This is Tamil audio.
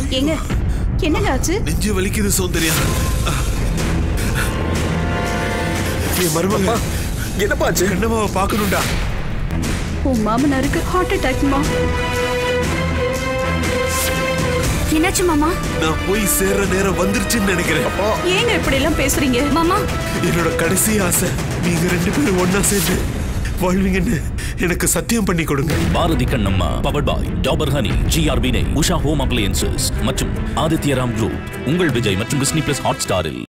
ஏங்க என்னங்க ஆச்சு நெஞ்சு வலிக்குது சௌந்தர்யா என் மருமக என்னப்பா ஆச்சு கண்ணம்மாவை பார்க்கணும்டா உன் மாமனாருக்கு ஹார்ட் அட்டாக்மா என்னாச்சு மாமா நான் போய் சேர்ற நேரம் வந்துருச்சுன்னு நினைக்கிறேன் ஏங்க இப்படி எல்லாம் பேசுறீங்க மாமா என்னோட கடைசி ஆசை நீங்க ரெண்டு பேரும் ஒண்ணா சேர்ந்து வாழ்வீங்கன்னு எனக்கு சத்தியம் பண்ணி கொடுங்க Bharathi Kannamma powered by Dabur honey GR வினை உஷா ஹோம் அப்ளையன்சஸ் மற்றும் ஆதித்யராம் குரூப் உங்கள் விஜய் மற்றும் டிஸ்னி பிளஸ் ஹாட் ஸ்டாரில்